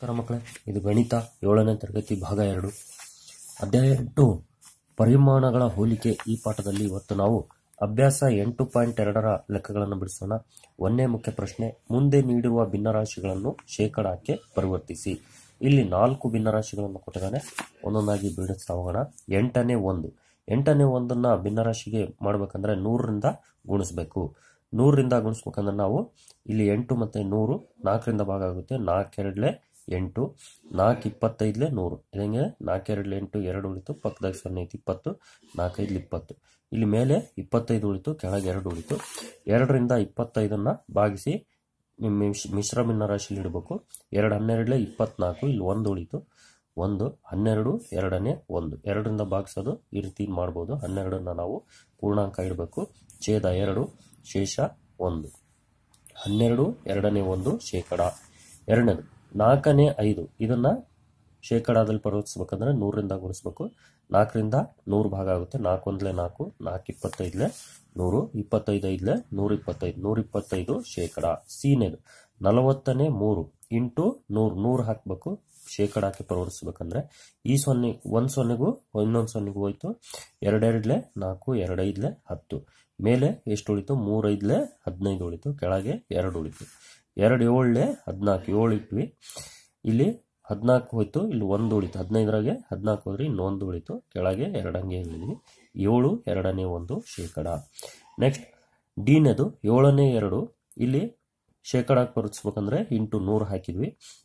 ನಮಸ್ಕಾರ ಮಕ್ಕಳೇ ಇದು ಗಣಿತ ಏಳನೇ ತರಗತಿ ಭಾಗ ಎರಡು ಅಧ್ಯಾಯ ಎಂಟು ಪರಿಮಾಣಗಳ ಹೋಲಿಕೆ ಈ ಪಾಠದಲ್ಲಿ ಇವತ್ತು ನಾವು ಅಭ್ಯಾಸ ಎಂಟು ಪಾಯಿಂಟ್ ಎರಡರ ಲೆಕ್ಕಗಳನ್ನು ಬಿಡಿಸೋಣ ಒಂದೇ ಮುಖ್ಯ ಪ್ರಶ್ನೆ ಮುಂದೆ ನೀಡಿರುವ ಭಿನ್ನರಾಶಿಗಳನ್ನು ಶೇಕಡಾಕ್ಕೆ ಪರಿವರ್ತಿಸಿ ಇಲ್ಲಿ ನಾಲ್ಕು ಭಿನ್ನರಾಶಿಗಳನ್ನು ಕೊಟ್ಟಿದ್ದಾನೆ ಒಂದೊಂದಾಗಿ ಬಿಡಿಸ್ತಾ ಹೋಗೋಣ ಎಂಟನೇ ಒಂದು ಎಂಟನೇ ಒಂದನ್ನ ಭಿನ್ನರಾಶಿಗೆ ಮಾಡಬೇಕಂದ್ರೆ ನೂರರಿಂದ ಗುಣಿಸ್ಬೇಕು ನೂರರಿಂದ ಗುಣಿಸ್ಬೇಕಂದ್ರೆ ನಾವು ಇಲ್ಲಿ ಎಂಟು ಮತ್ತು ನೂರು ನಾಲ್ಕರಿಂದ ಭಾಗ ಆಗುತ್ತೆ ನಾಲ್ಕೆರಡ್ಲೆ ಎಂಟು ನಾಲ್ಕು ಇಪ್ಪತ್ತೈದಲೆ ನೂರು ಇದಂಗೆ ನಾಲ್ಕೆರಡ್ಲೆ ಎಂಟು ಎರಡು ಉಳಿತು ಪಕ್ಕದಾಗ ಸೊನ್ನೆ ಐತಿ ಇಪ್ಪತ್ತು ನಾಲ್ಕೈದು ಇಪ್ಪತ್ತು ಇಲ್ಲಿ ಮೇಲೆ ಇಪ್ಪತ್ತೈದು ಉಳಿತು ಕೆಳಗೆ ಎರಡು ಉಳಿತು ಎರಡರಿಂದ ಇಪ್ಪತ್ತೈದನ್ನು ಭಾಗಿಸಿ ನಿಮ್ಮ ಮಿಶ್- ಮಿಶ್ರ ಭಿನ್ನರಾಶಿಲಿ ಇಡಬೇಕು ಎರಡು ಹನ್ನೆರಡಲೆ ಇಪ್ಪತ್ನಾಲ್ಕು ಇಲ್ಲಿ ಒಂದು ಉಳಿತು ಒಂದು ಹನ್ನೆರಡು ಎರಡನೇ ಒಂದು ಎರಡರಿಂದ ಭಾಗಿಸೋದು ಈ ರೀತಿ ಮಾಡ್ಬೋದು ಹನ್ನೆರಡನ್ನ ನಾವು ಪೂರ್ಣಾಂಕ ಇಡಬೇಕು ಛೇದ ಎರಡು ಶೇಷ ಒಂದು ಹನ್ನೆರಡು ಎರಡನೇ ಒಂದು ಶೇಕಡ ಎರಡನೇದು ನಾಲ್ಕನೇ ಐದು ಇದನ್ನ ಶೇಕಡಾದಲ್ಲಿ ಪರಿವರ್ತಿಸ್ಬೇಕಂದ್ರೆ ನೂರರಿಂದ ಗುಣಿಸ್ಬೇಕು ನಾಲ್ಕರಿಂದ ನೂರು ಭಾಗ ಆಗುತ್ತೆ ನಾಲ್ಕು ಒಂದ್ಲೆ ನಾಲ್ಕು ನಾಲ್ಕು ಇಪ್ಪತ್ತೈದ್ಲೆ ನೂರು ಇಪ್ಪತ್ತೈದು ಐದ್ಲೆ ನೂರ ಇಪ್ಪತ್ತೈದು ನೂರ ಇಪ್ಪತ್ತೈದು ಶೇಕಡ ಸೀನೆದು ನಲವತ್ತನೇ ಮೂರು ಇಂಟು ನೂರು ನೂರು ಹಾಕಬೇಕು ಶೇಕಡಾಕ್ಕೆ ಪರಿವರ್ತಿಸ್ಬೇಕಂದ್ರೆ ಈ ಸೊನ್ನೆ ಒಂದು ಸೊನ್ನೆಗೂ ಇನ್ನೊಂದು ಸೊನ್ನೆಗೂ ಹೋಯ್ತು ಎರಡೆರಡ್ಲೆ ನಾಲ್ಕು ಎರಡೈದ್ಲೆ ಹತ್ತು ಮೇಲೆ ಎಷ್ಟು ಉಳಿತು ಮೂರೈದ್ಲೆ ಹದಿನೈದು ಉಳಿತು ಕೆಳಗೆ ಎರಡು ಉಳಿತು ಎರಡು ಏಳ್ಲೆ ಹದಿನಾಲ್ಕು ಏಳು ಇಟ್ವಿ ಇಲ್ಲಿ ಹದಿನಾಲ್ಕು ಹೋಯ್ತು ಇಲ್ಲಿ ಒಂದು ಉಳಿತು ಹದಿನೈದರಾಗೆ ಹದಿನಾಲ್ಕು ಹೋದ್ರೆ ಇನ್ನೊಂದು ಉಳಿತು ಕೆಳಗೆ ಎರಡಂಗೆ ಹೇಳಿದ್ವಿ ಏಳು ಎರಡನೇ ಒಂದು ಶೇಕಡ ನೆಕ್ಸ್ಟ್ ಡಿನೆದು ಏಳನೇ ಎರಡು ಇಲ್ಲಿ ಶೇಕಡಾಕ್ಕೆ ಪರಿಸ್ಬೇಕಂದ್ರೆ ಇಂಟು ನೂರು ಹಾಕಿದ್ವಿ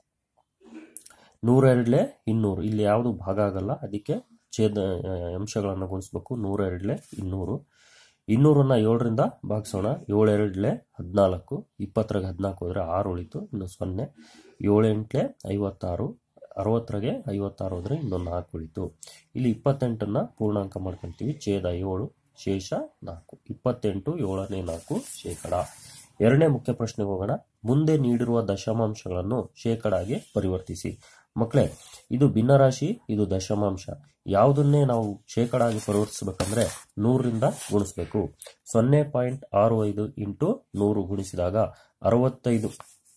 ನೂರೆರಡ್ಲೆ ಇನ್ನೂರು ಇಲ್ಲಿ ಯಾವುದು ಭಾಗ ಆಗಲ್ಲ ಅದಕ್ಕೆ ಛೇದ ಆ, ಅಂಶಗಳನ್ನು ಗುಣಿಸ್ಬೇಕು ನೂರೆರಡ್ಲೆ ಇನ್ನೂರು ಇನ್ನೂರನ್ನ ಏಳರಿಂದ ಭಾಗಿಸೋಣ ಏಳೆರಡ್ಲೆ ಹದಿನಾಲ್ಕು ಇಪ್ಪತ್ತರಾಗ ಹದಿನಾಲ್ಕು ಹೋದ್ರೆ ಆರು ಉಳಿತು ಇನ್ನು ಸೊನ್ನೆ ಏಳೆಂಟ್ಲೆ ಐವತ್ತಾರು ಅರವತ್ತರಾಗೆ ಐವತ್ತಾರು ಹೋದ್ರೆ ಇನ್ನೊಂದು ನಾಲ್ಕು ಉಳಿತು ಇಲ್ಲಿ ಇಪ್ಪತ್ತೆಂಟನ್ನ ಪೂರ್ಣಾಂಕ ಮಾಡ್ಕೊಂತೀವಿ ಛೇದ ಏಳು ಶೇಷ ನಾಲ್ಕು ಇಪ್ಪತ್ತೆಂಟು ಏಳನೇ ನಾಲ್ಕು ಶೇಕಡ ಎರಡನೇ ಮುಖ್ಯ ಪ್ರಶ್ನೆಗೆ ಹೋಗೋಣ ಮುಂದೆ ನೀಡಿರುವ ದಶಮಾಂಶಗಳನ್ನು ಶೇಕಡಾಗೆ ಪರಿವರ್ತಿಸಿ ಮಕ್ಕಳೇ ಇದು ಭಿನ್ನರಾಶಿ ಇದು ದಶಮಾಂಶ ಯಾವುದನ್ನೇ ನಾವು ಶೇಕಡಾಗಿ ಪರಿವರ್ತಿಸಬೇಕಂದ್ರೆ ನೂರರಿಂದ ಗುಣಿಸ್ಬೇಕು ಸೊನ್ನೆ ಪಾಯಿಂಟ್ ಆರು ಐದು ಇಂಟು ನೂರು ಗುಣಿಸಿದಾಗ ಅರವತ್ತೈದು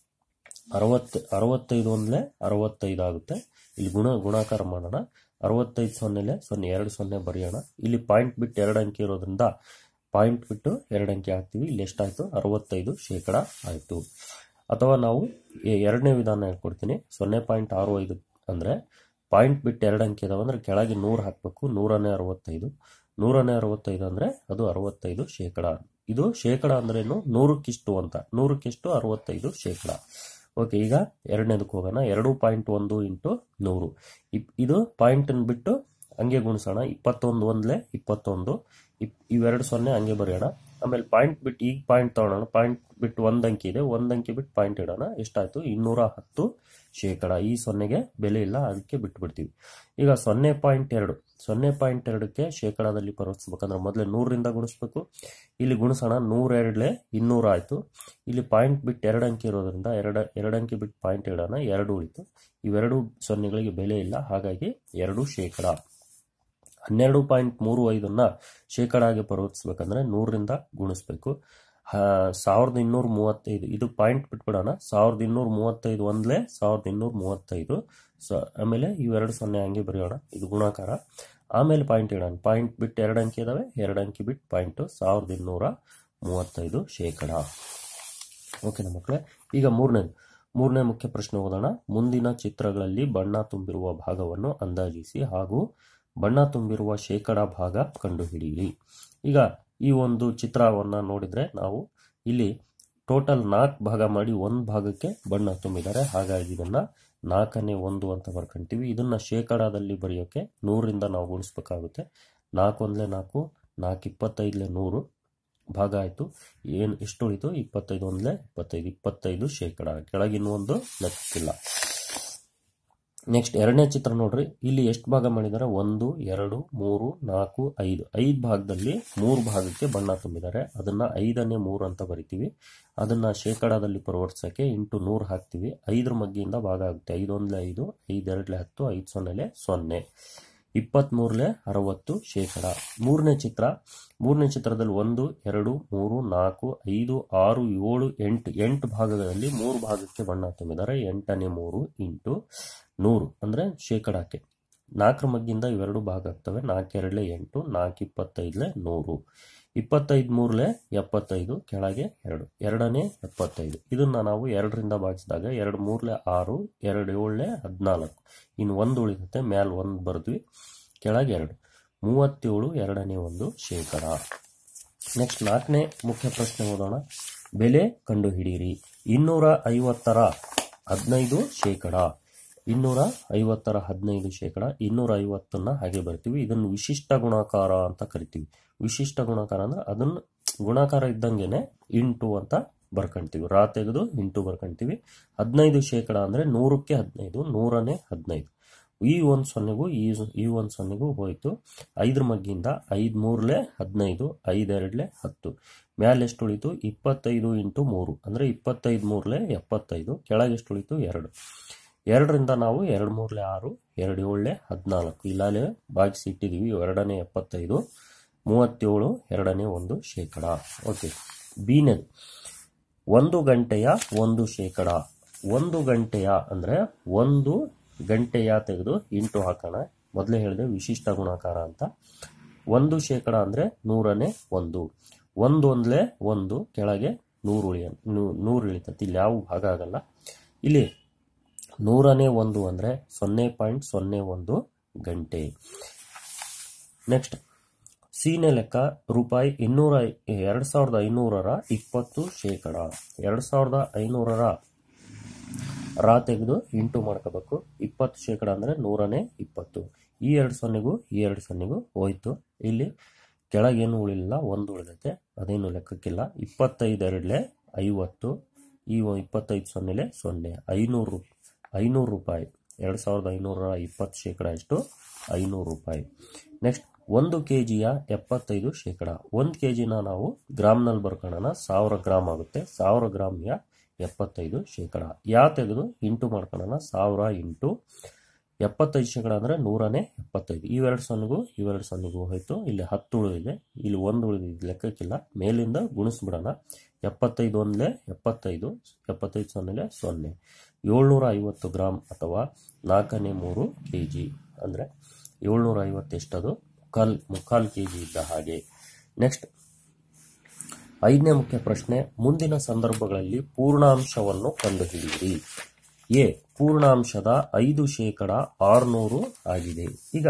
ಅರವತ್ತು ಅರವತ್ತೈದು ಒಂದ್ಲೆ ಅರವತ್ತೈದು ಆಗುತ್ತೆ ಇಲ್ಲಿ ಗುಣ ಗುಣಾಕಾರ ಮಾಡೋಣ ಅರವತ್ತೈದು ಸೊನ್ನೆಲೆ ಸೊನ್ನೆ ಎರಡು ಸೊನ್ನೆ ಬರೆಯೋಣ ಇಲ್ಲಿ ಪಾಯಿಂಟ್ ಬಿಟ್ಟು ಎರಡು ಅಂಕಿ ಇರೋದ್ರಿಂದ ಪಾಯಿಂಟ್ ಬಿಟ್ಟು ಎರಡು ಅಂಕಿ ಹಾಕ್ತೀವಿ ಇಲ್ಲಿ ಎಷ್ಟಾಯ್ತು ಅರವತ್ತೈದು ಶೇಕಡ ಆಯಿತು ಅಥವಾ ನಾವು ಎ- ಎರಡನೇ ವಿಧಾನ ಹೇಳ್ಕೊಡ್ತೀನಿ ಸೊನ್ನೆ ಪಾಯಿಂಟ್ ಆರು ಐದು ಅಂದರೆ ಪಾಯಿಂಟ್ ಬಿಟ್ಟು ಎರಡು ಅಂಕಿ ಇದಾವೆ ಅಂದರೆ ಕೆಳಗೆ ನೂರು ಹಾಕಬೇಕು ನೂರನೇ ಅರವತ್ತೈದು ನೂರನೇ ಅರವತ್ತೈದು ಅಂದರೆ ಅದು ಅರವತ್ತೈದು ಶೇಕಡ ಇದು ಶೇಕಡ ಅಂದ್ರೇನು ನೂರಕ್ಕಿಷ್ಟು ಅಂತ ನೂರಕ್ಕಿಷ್ಟು ಅರವತ್ತೈದು ಶೇಕಡ ಓಕೆ ಈಗ ಎರಡನೇದಕ್ಕೆ ಹೋಗೋಣ ಎರಡು ಪಾಯಿಂಟ್ ಒಂದು ಇಂಟು ನೂರು ಇಪ್ ಇದು ಪಾಯಿಂಟನ್ನು ಬಿಟ್ಟು ಹಂಗೆ ಗುಣಿಸೋಣ ಇಪ್ಪತ್ತೊಂದು ಒಂದ್ಲೆ ಇಪ್ಪತ್ತೊಂದು ಇಪ್ ಇವೆರಡು ಸೊನ್ನೆ ಹಂಗೆ ಬರೆಯೋಣ ಆಮೇಲೆ ಪಾಯಿಂಟ್ ಬಿಟ್ಟು ಈಗ ಪಾಯಿಂಟ್ ತಗೊಳ್ಳೋಣ ಪಾಯಿಂಟ್ ಬಿಟ್ಟು ಒಂದು ಅಂಕಿ ಇದೆ ಒಂದು ಅಂಕಿ ಬಿಟ್ಟು ಪಾಯಿಂಟ್ ಇಡೋಣ ಎಷ್ಟಾಯ್ತು ಇನ್ನೂರ ಹತ್ತು ಶೇಕಡ ಈ ಸೊನ್ನೆಗೆ ಬೆಲೆ ಇಲ್ಲ ಅದಕ್ಕೆ ಬಿಟ್ಟು ಬಿಡ್ತೀವಿ ಈಗ ಸೊನ್ನೆ ಪಾಯಿಂಟ್ ಎರಡು ಸೊನ್ನೆ ಪಾಯಿಂಟ್ ಎರಡಕ್ಕೆ ಶೇಕಡಾದಲ್ಲಿ ಪರಿವರ್ತಿಸ್ಬೇಕಂದ್ರೆ ಮೊದಲೇ ನೂರರಿಂದ ಗುಣಿಸ್ಬೇಕು ಇಲ್ಲಿ ಗುಣಿಸೋಣ ನೂರೆರಡ್ಲೆ ಇನ್ನೂರು ಆಯಿತು ಇಲ್ಲಿ ಪಾಯಿಂಟ್ ಬಿಟ್ಟು ಎರಡು ಅಂಕಿ ಇರೋದ್ರಿಂದ ಎರಡು ಎರಡು ಅಂಕಿ ಬಿಟ್ಟು ಪಾಯಿಂಟ್ ಇಡೋಣ ಎರಡು ಉಳಿತು ಇವೆರಡು ಸೊನ್ನೆಗಳಿಗೆ ಬೆಲೆ ಇಲ್ಲ ಹಾಗಾಗಿ ಎರಡು ಶೇಕಡ ಹನ್ನೆರಡು ಪಾಯಿಂಟ್ ಮೂರು ಐದನ್ನ ಶೇಕಡಾಗೆ ಪರಿವರ್ತಿಸ್ಬೇಕಂದ್ರೆ ನೂರರಿಂದ ಗುಣಿಸ್ಬೇಕು ಆ, ಸಾವಿರದ ಇನ್ನೂರ ಮೂವತ್ತೈದು ಇದು ಪಾಯಿಂಟ್ ಬಿಟ್ಬಿಡೋಣ ಸಾವಿರದ ಇನ್ನೂರ ಮೂವತ್ತೈದು ಒಂದ್ಲೆ ಸಾವಿರದ ಇನ್ನೂರ ಮೂವತ್ತೈದು ಸೊ ಆಮೇಲೆ ಇವೆರಡು ಸೊನ್ನೆ ಹಂಗೆ ಬರೆಯೋಣ ಇದು ಗುಣಾಕಾರ ಆಮೇಲೆ ಪಾಯಿಂಟ್ ಇಡೋಣ ಪಾಯಿಂಟ್ ಬಿಟ್ಟು ಎರಡು ಅಂಕಿ ಇದಾವೆ ಎರಡು ಅಂಕಿ ಬಿಟ್ಟು ಪಾಯಿಂಟು ಸಾವಿರದ ಇನ್ನೂರ ಮೂವತ್ತೈದು ಶೇಕಡ ಓಕೆನಾ ಮಕ್ಕಳೇ ಈಗ ಮೂರನೇದು ಮೂರನೇ ಮುಖ್ಯ ಪ್ರಶ್ನೆ ಓದೋಣ ಮುಂದಿನ ಚಿತ್ರಗಳಲ್ಲಿ ಬಣ್ಣ ತುಂಬಿರುವ ಭಾಗವನ್ನು ಅಂದಾಜಿಸಿ ಹಾಗೂ ಬಣ್ಣ ತುಂಬಿರುವ ಶೇಕಡ ಭಾಗ ಕಂಡುಹಿಡಿಯಿರಿ ಈಗ ಈ ಒಂದು ಚಿತ್ರವನ್ನು ನೋಡಿದ್ರೆ ನಾವು ಇಲ್ಲಿ ಟೋಟಲ್ ನಾಲ್ಕು ಭಾಗ ಮಾಡಿ ಒಂದು ಭಾಗಕ್ಕೆ ಬಣ್ಣ ತುಂಬಿದ್ದಾರೆ ಹಾಗಾಗಿ ಇದನ್ನ ನಾಲ್ಕನೇ ಒಂದು ಅಂತ ಬರ್ಕೊಂತೀವಿ ಇದನ್ನ ಶೇಕಡಾದಲ್ಲಿ ಬರೆಯೋಕೆ ನೂರಿಂದ ನಾವು ಗುಣಿಸ್ಬೇಕಾಗುತ್ತೆ ನಾಲ್ಕು ಒಂದ್ಲೆ ನಾಲ್ಕು ನಾಲ್ಕು ಇಪ್ಪತ್ತೈದಲೆ ನೂರು ಭಾಗ ಆಯಿತು ಏನು ಎಷ್ಟು ಉಳಿತು ಇಪ್ಪತ್ತೈದು ಒಂದ್ಲೆ ಇಪ್ಪತ್ತೈದು ಇಪ್ಪತ್ತೈದು ಶೇಕಡ ಕೆಳಗಿನ ಒಂದು ಲೆಕ್ಕಿಲ್ಲ ನೆಕ್ಸ್ಟ್ ಎರಡನೇ ಚಿತ್ರ ನೋಡ್ರಿ ಇಲ್ಲಿ ಎಷ್ಟು ಭಾಗ ಮಾಡಿದ್ದಾರೆ ಒಂದು ಎರಡು ಮೂರು ನಾಲ್ಕು ಐದು ಐದು ಭಾಗದಲ್ಲಿ ಮೂರು ಭಾಗಕ್ಕೆ ಬಣ್ಣ ತುಂಬಿದ್ದಾರೆ ಅದನ್ನ ಐದನೇ ಮೂರು ಅಂತ ಬರಿತೀವಿ ಅದನ್ನ ಶೇಕಡಾದಲ್ಲಿ ಪರಿವರ್ತಿಸಕ್ಕೆ ಇಂಟು ನೂರು ಹಾಕ್ತೀವಿ ಐದರ ಮಗ್ಗಿಯಿಂದ ಭಾಗ ಆಗುತ್ತೆ ಐದು ಒಂದ್ಲೆ ಐದು ಐದು ಎರಡ್ಲೆ ಹತ್ತು ಐದು ಸೊನ್ನೆಲೆ ಸೊನ್ನೆ ಇಪ್ಪತ್ತ್ಮೂರಲೆ ಅರವತ್ತು ಶೇಕಡ ಮೂರನೇ ಚಿತ್ರ ಮೂರನೇ ಚಿತ್ರದಲ್ಲಿ ಒಂದು ಎರಡು ಮೂರು ನಾಲ್ಕು ಐದು ಆರು ಏಳು ಎಂಟು ಎಂಟು ಭಾಗಗಳಲ್ಲಿ ಮೂರು ಭಾಗಕ್ಕೆ ಬಣ್ಣ ತುಂಬಿದ್ದಾರೆ ಎಂಟನೇ ಮೂರು ಇಂಟು ನೂರು ಅಂದರೆ ಶೇಕಡಕ್ಕೆ ನಾಲ್ಕರ ಮಗ್ಗಿಂದ ಇವೆರಡು ಭಾಗ ಆಗ್ತವೆ ನಾಲ್ಕೆರಡಲೆ ಎಂಟು ನಾಲ್ಕು ಇಪ್ಪತ್ತೈದಲೆ ನೂರು ಇಪ್ಪತ್ತೈದು ಮೂರಲೆ ಎಪ್ಪತ್ತೈದು ಕೆಳಗೆ ಎರಡು ಎರಡನೇ ಎಪ್ಪತ್ತೈದು ಇದನ್ನು ನಾವು ಎರಡರಿಂದ ಭಾಗಿಸಿದಾಗ ಎರಡು ಮೂರಲೆ ಆರು ಎರಡು ಏಳಲೆ ಹದಿನಾಲ್ಕು ಇನ್ನು ಒಂದು ಉಳಿಯುತ್ತೆ ಮ್ಯಾಲೆ ಒಂದು ಬರೆದ್ವಿ ಕೆಳಗೆ ಎರಡು ಮೂವತ್ತೇಳು ಎರಡನೇ ಒಂದು ಶೇಕಡ ನೆಕ್ಸ್ಟ್ ನಾಲ್ಕನೇ ಮುಖ್ಯ ಪ್ರಶ್ನೆ ಓದೋಣ ಬೆಲೆ ಕಂಡುಹಿಡಿಯಿರಿ ಇನ್ನೂರ ಐವತ್ತರ ಹದಿನೈದು ಶೇಕಡ ಇನ್ನೂರ ಐವತ್ತರ ಹದಿನೈದು ಶೇಕಡ ಇನ್ನೂರ ಐವತ್ತನ್ನ ಹಾಗೆ ಬರ್ತೀವಿ ಇದನ್ನು ವಿಶಿಷ್ಟ ಗುಣಾಕಾರ ಅಂತ ಕರಿತೀವಿ ವಿಶಿಷ್ಟ ಗುಣಾಕಾರ ಅಂದ್ರೆ ಅದನ್ನ ಗುಣಾಕಾರ ಇದ್ದಂಗೆನೆ ಇಂಟು ಅಂತ ಬರ್ಕೊಂತೀವಿ ರಾ ತೆಗೆದು ಇಂಟು ಬರ್ಕೊಂತೀವಿ ಹದಿನೈದು ಶೇಕಡ ಅಂದ್ರೆ ನೂರಕ್ಕೆ ಹದಿನೈದು ನೂರನೇ ಹದಿನೈದು ಈ ಒಂದು ಸೊನ್ನೆಗೂ ಈ ಈ ಒಂದು ಸೊನ್ನೆಗೂ ಹೋಯ್ತು ಐದ್ರ ಮಗ್ಗಿಂದ ಐದು ಮೂರಲೆ ಹದಿನೈದು ಐದೆರಡ್ಲೆ ಹತ್ತು ಮ್ಯಾಲೆ ಎಷ್ಟು ಉಳಿತು ಇಪ್ಪತ್ತೈದು ಇಂಟು ಮೂರು ಅಂದರೆ ಇಪ್ಪತ್ತೈದು ಮೂರಲೆ ಎಪ್ಪತ್ತೈದು ಕೆಳಗೆ ಎಷ್ಟು ಉಳಿತು ಎರಡು ಎರಡರಿಂದ ನಾವು ಎರಡು ಮೂರಲೆ ಆರು ಎರಡು ಏಳಲೆ ಹದಿನಾಲ್ಕು ಇಲ್ಲಾಲೆ ಭಾಗಿಸಿ ಇಟ್ಟಿದ್ದೀವಿ ಎರಡನೇ ಎಪ್ಪತ್ತೈದು ಮೂವತ್ತೇಳು ಎರಡನೇ ಒಂದು ಶೇಕಡ ಓಕೆ ಬೀನದು ಒಂದು ಗಂಟೆಯ ಒಂದು ಶೇಕಡ ಒಂದು ಗಂಟೆಯ ಅಂದರೆ ಒಂದು ಗಂಟೆಯ ತೆಗೆದು ಇಂಟು ಹಾಕೋಣ ಮೊದಲೇ ಹೇಳಿದೆ ವಿಶಿಷ್ಟ ಗುಣಾಕಾರ ಅಂತ ಒಂದು ಶೇಕಡ ಅಂದರೆ ನೂರನೇ ಒಂದು ಒಂದು ಒಂದ್ಲೆ ಒಂದು ಕೆಳಗೆ ನೂರು ಉಳಿಯ ನೂರು ಇಳಿತೈತಿ ಇಲ್ಲಿ ಯಾವ ಭಾಗ ಆಗಲ್ಲ ಇಲ್ಲಿ ನೂರನೇ ಒಂದು ಅಂದರೆ ಸೊನ್ನೆ ಪಾಯಿಂಟ್ ಸೊನ್ನೆ ಒಂದು ಗಂಟೆ ನೆಕ್ಸ್ಟ್ ಸೀನೆ ಲೆಕ್ಕ ರೂಪಾಯಿ ಇನ್ನೂರ ಎರಡು ಸಾವಿರದ ಐನೂರರ ಇಪ್ಪತ್ತು ಶೇಕಡ ಎರಡು ಸಾವಿರದ ಐನೂರರ ರಾ ತೆಗೆದು ಇಂಟು ಮಾಡ್ಕೋಬೇಕು ಇಪ್ಪತ್ತು ಶೇಕಡ ಅಂದರೆ ನೂರನೇ ಇಪ್ಪತ್ತು ಈ ಎರಡು ಸೊನ್ನೆಗೂ ಈ ಎರಡು ಸೊನ್ನೆಗೂ ಹೋಯ್ತು ಇಲ್ಲಿ ಕೆಳಗೇನು ಉಳಿಲಿಲ್ಲ ಒಂದು ಉಳಿದೈತೆ ಅದೇನು ಲೆಕ್ಕಕ್ಕಿಲ್ಲ ಇಪ್ಪತ್ತೈದು ಎರಡಲೆ ಐವತ್ತು ಈ ಇಪ್ಪತ್ತೈದು ಸೊನ್ನೆಲೆ ಸೊನ್ನೆ ಐನೂರು ಐನೂರು ರೂಪಾಯಿ ಎರಡು ಸಾವಿರದ ಐನೂರ ಇಪ್ಪತ್ತು ಶೇಕಡ ಎಷ್ಟು ಐನೂರು ರೂಪಾಯಿ ನೆಕ್ಸ್ಟ್ ಒಂದು ಕೆ ಜಿಯ ಎಪ್ಪತ್ತೈದು ಶೇಕಡ ಒಂದು ಕೆ ಜಿನ ನಾವು ಗ್ರಾಮ್ನಲ್ಲಿ ಬರ್ಕೊಳ್ಳೋಣ ಸಾವಿರ ಗ್ರಾಮ್ ಆಗುತ್ತೆ ಸಾವಿರ ಗ್ರಾಮ್ಯ ಎಪ್ಪತ್ತೈದು ಶೇಕಡ ಯಾ ತೆಗೆದು ಇಂಟು ಮಾಡ್ಕೊಳ್ಳೋಣ ಸಾವಿರ ಇಂಟು ಎಪ್ಪತ್ತೈದು ಶೇಕಡ ಅಂದರೆ ನೂರನೇ ಎಪ್ಪತ್ತೈದು ಇವೆರಡು ಸೊನ್ನೆಗೂ ಇವೆರಡು ಸೊನ್ನೆಗೂ ಹೋಯ್ತು ಇಲ್ಲಿ ಹತ್ತು ಉಳಿದಿದೆ ಇಲ್ಲಿ ಒಂದು ಉಳಿದಿದೆ ಲೆಕ್ಕಕ್ಕಿಲ್ಲ ಮೇಲಿಂದ ಗುಣಿಸ್ಬಿಡೋಣ ಎಪ್ಪತ್ತೈದು ಒಂದಲೇ ಎಪ್ಪತ್ತೈದು ಎಪ್ಪತ್ತೈದು ಸೊನ್ನೆಲೆ ಸೊನ್ನೆ ಏಳ್ನೂರ ಐವತ್ತು ಗ್ರಾಮ್ ಅಥವಾ ನಾಲ್ಕನೇ ಮೂರು ಕೆ ಜಿ ಅಂದರೆ ಏಳ್ನೂರ ಐವತ್ತು ಎಷ್ಟದು ಮುಕ್ಕಾಲ್ ಮುಕ್ಕಾಲು ಕೆ ಜಿ ಇದ್ದ ಹಾಗೆ ನೆಕ್ಸ್ಟ್ ಐದನೇ ಮುಖ್ಯ ಪ್ರಶ್ನೆ ಮುಂದಿನ ಸಂದರ್ಭಗಳಲ್ಲಿ ಪೂರ್ಣಾಂಶವನ್ನು ಕಂಡುಹಿಡಿಯಿರಿ ಎ ಪೂರ್ಣಾಂಶದ ಐದು ಶೇಕಡ ಆರುನೂರು ಆಗಿದೆ ಈಗ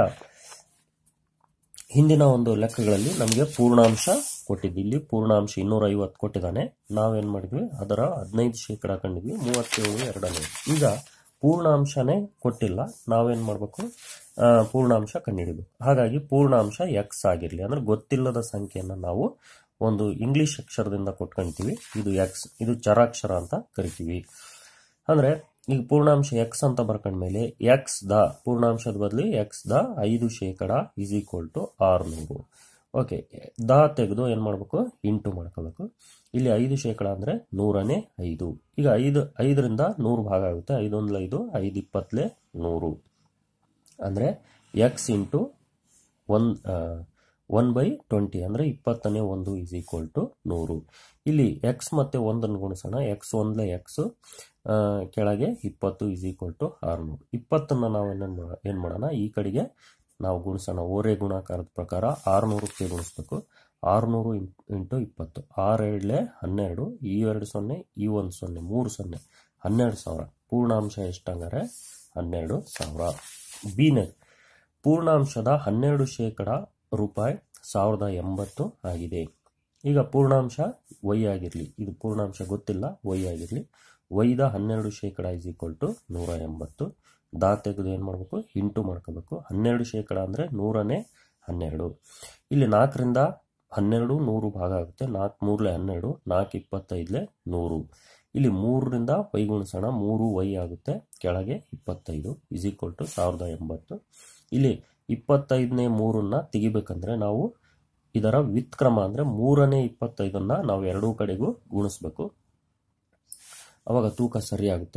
ಹಿಂದಿನ ಒಂದು ಲೆಕ್ಕಗಳಲ್ಲಿ ನಮಗೆ ಪೂರ್ಣಾಂಶ ಕೊಟ್ಟಿದ್ದು ಇಲ್ಲಿ ಪೂರ್ಣಾಂಶ ಇನ್ನೂರ ಐವತ್ತು ಕೊಟ್ಟಿದ್ದಾನೆ ನಾವೇನು ಮಾಡಿದ್ವಿ ಅದರ ಹದಿನೈದು ಶೇಕಡ ಕಂಡಿದ್ವಿ ಮೂವತ್ತೇಳು ಎರಡನೇ ಈಗ ಪೂರ್ಣಾಂಶನೇ ಕೊಟ್ಟಿಲ್ಲ ನಾವೇನು ಮಾಡಬೇಕು ಪೂರ್ಣಾಂಶ ಕಂಡುಹಿಡಿಬೇಕು ಹಾಗಾಗಿ ಪೂರ್ಣಾಂಶ ಎಕ್ಸ್ ಆಗಿರಲಿ ಅಂದರೆ ಗೊತ್ತಿಲ್ಲದ ಸಂಖ್ಯೆಯನ್ನು ನಾವು ಒಂದು ಇಂಗ್ಲಿಷ್ ಅಕ್ಷರದಿಂದ ಕೊಟ್ಕೊಂತೀವಿ ಇದು ಎಕ್ಸ್ ಇದು ಚರಾಕ್ಷರ ಅಂತ ಕರಿತೀವಿ ಅಂದರೆ ಈಗ ಪೂರ್ಣಾಂಶ ಎಕ್ಸ್ ಅಂತ ಬರ್ಕೊಂಡ್ಮೇಲೆ ಎಕ್ಸ್ ದ ಪೂರ್ಣಾಂಶದ ಬದಲು ಎಕ್ಸ್ ದ ಐದು ಶೇಕಡ ಇಸ್ ಈಕ್ವಲ್ ಟು ಆರುನೂರು ಓಕೆ ದ ತೆಗೆದು ಏನು ಮಾಡಬೇಕು ಇಂಟು ಮಾಡ್ಕೋಬೇಕು ಇಲ್ಲಿ ಐದು ಶೇಕಡ ಅಂದರೆ ನೂರನೇ ಐದು ಈಗ ಐದು ಐದರಿಂದ ನೂರು ಭಾಗ ಆಗುತ್ತೆ ಐದೊಂದು ಐದು ಐದು ಇಪ್ಪತ್ತಲೇ ನೂರು ಅಂದರೆ x into one one by twenty ಅಂದರೆ ಇಪ್ಪತ್ತನೇ ಒಂದು ಈಸ್ ಈಕ್ವಲ್ ಟು ನೂರು ಇಲ್ಲಿ ಎಕ್ಸ್ ಮತ್ತು ಒಂದನ್ನು ಗುಣಿಸೋಣ ಎಕ್ಸ್ ಒಂದಲೇ ಎಕ್ಸು ಕೆಳಗೆ ಇಪ್ಪತ್ತು ಈಸ್ ಈಕ್ವಲ್ ಟು ಆರುನೂರು ಇಪ್ಪತ್ತನ್ನು ನಾವು ಏನೇನು ಏನು ಮಾಡೋಣ ಈ ಕಡೆಗೆ ನಾವು ಗುಣಿಸೋಣ ಓರೆ ಗುಣಾಕಾರದ ಪ್ರಕಾರ ಆರುನೂರಕ್ಕೆ ಗುಣಿಸ್ಬೇಕು ಆರುನೂರು ಇಂಟು ಇಪ್ಪತ್ತು ಆರೆರಡಲೆ ಹನ್ನೆರಡು ಈ ಎರಡು ಸೊನ್ನೆ ಈ ಒಂದು ಸೊನ್ನೆ ಮೂರು ಸೊನ್ನೆ ಹನ್ನೆರಡು ಸಾವಿರ ಪೂರ್ಣಾಂಶ ಎಷ್ಟಂಗಾರೆ ಹನ್ನೆರಡು ಸಾವಿರ ಬಿನೇ ಪೂರ್ಣಾಂಶದ ಹನ್ನೆರಡು ಶೇಕಡ ರೂಪಾಯಿ ಸಾವಿರದ ಎಂಬತ್ತು ಆಗಿದೆ ಈಗ ಪೂರ್ಣಾಂಶ ವೈ ಆಗಿರಲಿ ಇದು ಪೂರ್ಣಾಂಶ ಗೊತ್ತಿಲ್ಲ ವೈ ಆಗಿರಲಿ ವೈದ ಹನ್ನೆರಡು ಶೇಕಡ ಇಸ್ ಈಕ್ವಲ್ ಟು ನೂರ ಎಂಬತ್ತು ದಾ ತೆಗೆದು ಏನು ಮಾಡಬೇಕು ಇಂಟು ಮಾಡ್ಕೋಬೇಕು ಹನ್ನೆರಡು ಶೇಕಡ ಅಂದರೆ ನೂರನೇ ಹನ್ನೆರಡು ಇಲ್ಲಿ ನಾಲ್ಕರಿಂದ ಹನ್ನೆರಡು ನೂರು ಭಾಗ ಆಗುತ್ತೆ ನಾಲ್ಕು ಮೂರಲೆ ಹನ್ನೆರಡು ನಾಲ್ಕು ಇಪ್ಪತ್ತೈದಲೆ ನೂರು ಇಲ್ಲಿ ಮೂರರಿಂದ ವೈ ಗುಣಿಸೋಣ ಮೂರು ವೈ ಆಗುತ್ತೆ ಕೆಳಗೆ ಇಪ್ಪತ್ತೈದು ಇಸ್ ಈಕ್ವಲ್ ಟು ಸಾವಿರದ ಎಂಬತ್ತು ಇಲ್ಲಿ ಇಪ್ಪತ್ತೈದನೇ ಮೂರನ್ನ ತೆಗಿಬೇಕಂದ್ರೆ ನಾವು ಇದರ ವಿತ್ಕ್ರಮ ಅಂದರೆ ಮೂರನೇ ಇಪ್ಪತ್ತೈದನ್ನು ನಾವು ಎರಡೂ ಕಡೆಗೂ ಗುಣಿಸ್ಬೇಕು ಅವಾಗ ತೂಕ ಸರಿಯಾಗುತ್ತೆ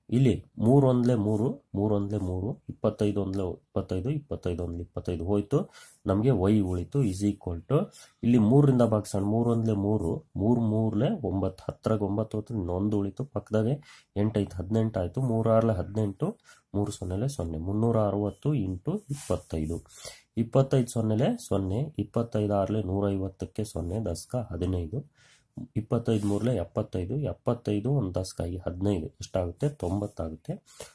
ಇಲ್ಲಿ ಮೂರು ಒಂದ್ಲೆ ಮೂರು ಮೂರು ಒಂದ್ಲೆ ಮೂರು ಇಪ್ಪತ್ತೈದು ಒಂದ್ಲೆ ಇಪ್ಪತ್ತೈದು ಇಪ್ಪತ್ತೈದು ಒಂದ್ಲೆ ಇಪ್ಪತ್ತೈದು ಹೋಯ್ತು ನಮಗೆ ವೈ ಉಳಿತು ಇಸ್ ಈಕ್ವಲ್ ಟು ಇಲ್ಲಿ ಮೂರರಿಂದ ಭಾಗಿಸೋಣ ಮೂರು ಒಂದ್ಲೆ ಮೂರು ಮೂರು ಮೂರ್ಲೆ ಒಂಬತ್ತು ಹತ್ತರಾಗ ಒಂಬತ್ತು ಹೊತ್ತು ಇನ್ನೊಂದು ಉಳಿತು ಪಕ್ಕದಾಗೆ ಎಂಟೈತು ಹದಿನೆಂಟು ಆಯಿತು ಮೂರಾರ್ಲೆ ಹದಿನೆಂಟು ಮೂರು ಸೊನ್ನೆಲೆ ಸೊನ್ನೆ ಮುನ್ನೂರ ಅರವತ್ತು ಇಂಟು ಇಪ್ಪತ್ತೈದು ಇಪ್ಪತ್ತೈದು ಸೊನ್ನೆಲೆ ಸೊನ್ನೆ ಇಪ್ಪತ್ತೈದು ಆರ್ಲೆ ನೂರೈವತ್ತಕ್ಕೆ ಸೊನ್ನೆ ದಸ್ಕ ಹದಿನೈದು ಇಪ್ಪತ್ತೈದು ಮೂರಲೆ ಎಪ್ಪತ್ತೈದು ಎಪ್ಪತ್ತೈದು ಒಂದು ದಸ್ಕಾಗಿ ಹದಿನೈದು ಎಷ್ಟಾಗುತ್ತೆ ತೊಂಬತ್ತಾಗುತ್ತೆ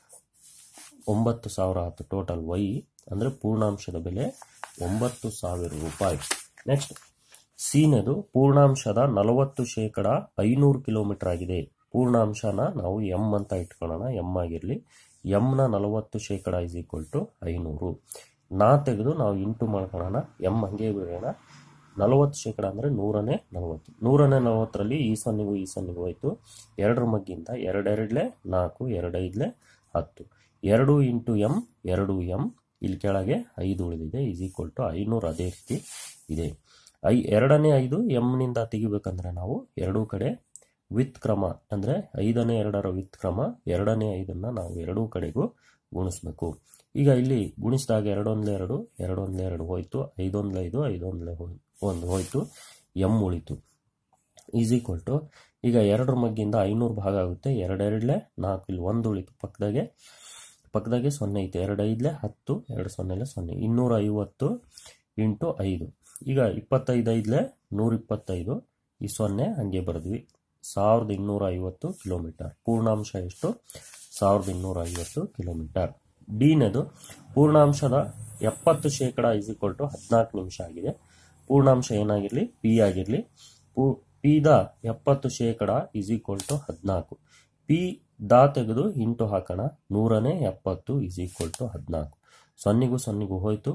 ಒಂಬತ್ತು ಸಾವಿರ ಆಯ್ತು ಟೋಟಲ್ ವೈ ಅಂದರೆ ಪೂರ್ಣಾಂಶದ ಬೆಲೆ ಒಂಬತ್ತು ಸಾವಿರ ರೂಪಾಯಿ ನೆಕ್ಸ್ಟ್ ಸೀನೆದು ಪೂರ್ಣಾಂಶದ ನಲವತ್ತು ಶೇಕಡ ಐನೂರು ಕಿಲೋಮೀಟರ್ ಆಗಿದೆ ಪೂರ್ಣಾಂಶನ ನಾವು ಎಮ್ ಅಂತ ಇಟ್ಕೊಳ್ಳೋಣ ಎಮ್ ಆಗಿರಲಿ ಎಮ್ನ ನಲವತ್ತು ಶೇಕಡ ಇಸ್ ಈಕ್ವಲ್ ಟು ಐನೂರು ನಾ ತೆಗೆದು ನಾವು ಇಂಟು ಮಾಡ್ಕೊಳ್ಳೋಣ ಎಮ್ ಹಂಗೆ ಬಿಡೋಣ ನಲವತ್ತು ಶೇಕಡ ಅಂದರೆ ನೂರನೇ ನಲವತ್ತು ನೂರನೇ ನಲವತ್ತರಲ್ಲಿ ಈ ಸೊನ್ನೆಗೂ ಈ ಸೊನ್ನೆಗೂ ಹೋಯ್ತು ಎರಡರ ಮಗ್ಗಿಂದ ಎರಡೆರಡ್ಲೆ ನಾಲ್ಕು ಎರಡೈದ್ಲೆ ಹತ್ತು ಎರಡು ಇಂಟು ಎಮ್ ಎರಡು ಎಮ್ ಇಲ್ಲಿ ಕೆಳಗೆ ಐದು ಉಳಿದಿದೆ ಈಸ್ ಈಕ್ವಲ್ ಟು ಐನೂರು ಅದೇ ರೀತಿ ಇದೆ ಐ ಎರಡನೇ ಐದು ಎಮ್ನಿಂದ ತೆಗಿಬೇಕಂದ್ರೆ ನಾವು ಎರಡೂ ಕಡೆ ವಿತ್ ಕ್ರಮ ಅಂದರೆ ಐದನೇ ಎರಡರ ವಿತ್ ಕ್ರಮ ಎರಡನೇ ಐದನ್ನು ನಾವು ಎರಡೂ ಕಡೆಗೂ ಗುಣಿಸ್ಬೇಕು ಈಗ ಇಲ್ಲಿ ಗುಣಿಸಿದಾಗ ಎರಡೊಂದ್ಲೆ ಎರಡು ಎರಡೊಂದ್ಲೆ ಎರಡು ಹೋಯ್ತು ಐದೊಂದ್ಲೆ ಐದು ಐದೊಂದ್ಲೆ ಹೋಯ್ ಒಂದು ಹೋಯ್ತು ಎಮ್ ಉಳಿತು ಈಸ್ ಈಕ್ವಲ್ ಟು ಈಗ ಎರಡರ ಮಗ್ಗಿಂದ ಐನೂರು ಭಾಗ ಆಗುತ್ತೆ ಎರಡೆರಡ್ಲೆ ನಾಲ್ಕು ಇಲ್ಲಿ ಒಂದು ಉಳಿತು ಪಕ್ಕದಾಗೆ ಪಕ್ಕದಾಗೆ ಸೊನ್ನೆ ಐತೆ ಎರಡು ಐದ್ಲೆ ಹತ್ತು ಎರಡು ಸೊನ್ನೆಲೆ ಸೊನ್ನೆ ಇನ್ನೂರ ಐವತ್ತು ಇಂಟು ಐದು ಈಗ ಇಪ್ಪತ್ತೈದು ಐದ್ಲೆ ನೂರ ಇಪ್ಪತ್ತೈದು ಈ ಸೊನ್ನೆ ಹಂಗೆ ಬರೆದ್ವಿ ಸಾವಿರದ ಇನ್ನೂರ ಐವತ್ತು ಕಿಲೋಮೀಟರ್ ಪೂರ್ಣಾಂಶ ಎಷ್ಟು ಸಾವಿರದ ಇನ್ನೂರ ಐವತ್ತು ಕಿಲೋಮೀಟರ್ ಡಿನದು ಪೂರ್ಣಾಂಶದ ಎಪ್ಪತ್ತು ಶೇಕಡ ಇಸ್ ಈಕ್ವಲ್ ಟು ಹದಿನಾಲ್ಕು ನಿಮಿಷ ಆಗಿದೆ ಪೂರ್ಣಾಂಶ ಏನಾಗಿರಲಿ ಪಿ ಆಗಿರಲಿ ಪೂ ಪಿದ ಎಪ್ಪತ್ತು ಶೇಕಡ ಇಸ್ ಈಕ್ವಲ್ ಟು ಹದಿನಾಲ್ಕು ಪಿ ದಾ ತೆಗೆದು ಇಂಟು ಹಾಕೋಣ ನೂರನೇ ಎಪ್ಪತ್ತು ಇಸ್ ಈಕ್ವಲ್ ಟು ಹದಿನಾಲ್ಕು ಸೊನ್ನೆಗೂ ಸೊನ್ನೆಗೂ ಹೋಯ್ತು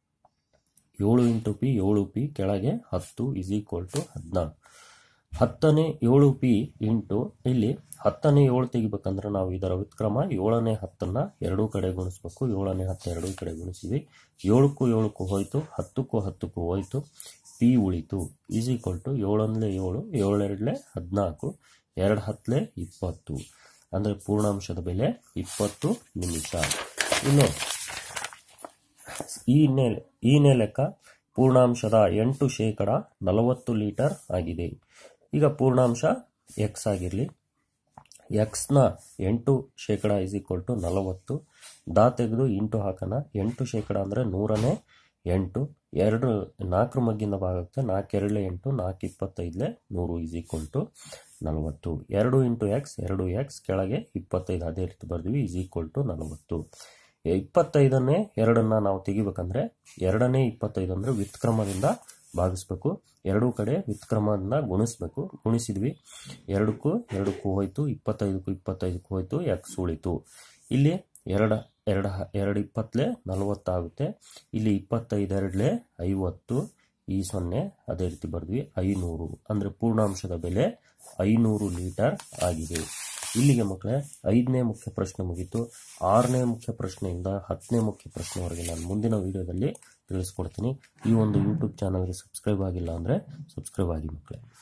ಏಳು ಇಂಟು ಪಿ ಏಳು ಪಿ ಕೆಳಗೆ ಹತ್ತು ಇಸ್ ಈಕ್ವಲ್ ಟು ಹದಿನಾಲ್ಕು ಹತ್ತನೇ ಏಳು ಪಿ ಇಂಟು ಇಲ್ಲಿ ಹತ್ತನೇ ಏಳು ತೆಗಿಬೇಕಂದ್ರೆ ನಾವು ಇದರ ವ್ಯುತ್ಕ್ರಮ ಏಳನೇ ಹತ್ತನ್ನ ಎರಡೂ ಕಡೆ ಗುಣಿಸ್ಬೇಕು ಏಳನೇ ಹತ್ತು ಎರಡೂ ಕಡೆ ಗುಣಿಸಿದ್ವಿ ಏಳಕ್ಕೂ ಏಳಕ್ಕೂ ಹೋಯ್ತು ಹತ್ತಕ್ಕೂ ಹತ್ತಕ್ಕೂ ಹೋಯ್ತು ಪಿ ಉಳಿತು ಈಸ್ ಈಕ್ವಲ್ ಟು ಏಳೊಂದಲೇ ಏಳು ಏಳೆರಡಲೆ ಹದಿನಾಲ್ಕು ಎರಡು ಹತ್ತಲೆ ಇಪ್ಪತ್ತು ಅಂದರೆ ಪೂರ್ಣಾಂಶದ ಬೆಲೆ ಇಪ್ಪತ್ತು ನಿಮಿಷ ಇನ್ನು ಈ ನೆ ಈ ನೆ ಲೆಕ್ಕ ಪೂರ್ಣಾಂಶದ ಎಂಟು ಶೇಕಡ ನಲವತ್ತು ಲೀಟರ್ ಆಗಿದೆ ಈಗ ಪೂರ್ಣಾಂಶ ಎಕ್ಸ್ ಆಗಿರಲಿ ಎಕ್ಸ್ನ ಎಂಟು ಶೇಕಡ ಇಸ್ ಈಕ್ವಲ್ ಟು ನಲವತ್ತು ದಾ ತೆಗೆದು ಇಂಟು ಹಾಕೋಣ ಎಂಟು ಶೇಕಡ ಅಂದರೆ ನೂರನೇ ಎಂಟು ಎರಡು ನಾಲ್ಕರ ಮಗ್ಗಿಂದ ಭಾಗ ಆಗುತ್ತೆ ನಾಲ್ಕು ಎರಡಲೆ ಎಂಟು ನಾಲ್ಕು ಇಪ್ಪತ್ತೈದಲೆ ನೂರು ಇಸ್ ಈಕ್ವಲ್ ಟು ನಲವತ್ತು ಎರಡು ಇಂಟು ಎಕ್ಸ್ ಎರಡು ಎಕ್ಸ್ ಕೆಳಗೆ ಇಪ್ಪತ್ತೈದು ಅದೇ ರೀತಿ ಬರ್ತೀವಿ ಇಸ್ ಈಕ್ವಲ್ ಟು ನಲವತ್ತು ಇಪ್ಪತ್ತೈದನ್ನೇ ಎರಡನ್ನ ನಾವು ತೆಗಿಬೇಕಂದ್ರೆ ಎರಡನೇ ಇಪ್ಪತ್ತೈದು ಅಂದರೆ ವ್ಯುತ್ಕ್ರಮದಿಂದ ಭಾಗಿಸ್ಬೇಕು ಎರಡೂ ಕಡೆ ವ್ಯುತ್ಕ್ರಮದಿಂದ ಗುಣಿಸ್ಬೇಕು ಗುಣಿಸಿದ್ವಿ ಎರಡಕ್ಕೂ ಎರಡಕ್ಕೂ ಹೋಯ್ತು ಇಪ್ಪತ್ತೈದಕ್ಕೂ ಇಪ್ಪತ್ತೈದಕ್ಕೂ ಹೋಯ್ತು ಎಕ್ಸ್ ಉಳಿತು ಇಲ್ಲಿ ಎರಡ ಎರಡು ಎರಡು ಇಪ್ಪತ್ತಲೆ ನಲವತ್ತಾಗುತ್ತೆ ಇಲ್ಲಿ ಇಪ್ಪತ್ತೈದು ಎರಡಲೆ ಐವತ್ತು ಈ ಸೊನ್ನೆ ಅದೇ ರೀತಿ ಬರೆದ್ವಿ ಐನೂರು ಅಂದರೆ ಪೂರ್ಣಾಂಶದ ಬೆಲೆ ಐನೂರು ಲೀಟರ್ ಆಗಿದೆ ಇಲ್ಲಿಗೆ ಮಕ್ಕಳೇ ಐದನೇ ಮುಖ್ಯ ಪ್ರಶ್ನೆ ಮುಗೀತು ಆರನೇ ಮುಖ್ಯ ಪ್ರಶ್ನೆಯಿಂದ ಹತ್ತನೇ ಮುಖ್ಯ ಪ್ರಶ್ನೆವರೆಗೆ ನಾನು ಮುಂದಿನ ವಿಡಿಯೋದಲ್ಲಿ ತಿಳಿಸ್ಕೊಡ್ತೀನಿ ಈ ಒಂದು ಯೂಟ್ಯೂಬ್ ಚಾನಲ್ಗೆ ಸಬ್ಸ್ಕ್ರೈಬ್ ಆಗಿಲ್ಲ ಅಂದರೆ ಸಬ್ಸ್ಕ್ರೈಬ್ ಆಗಿ ಮಕ್ಕಳೇ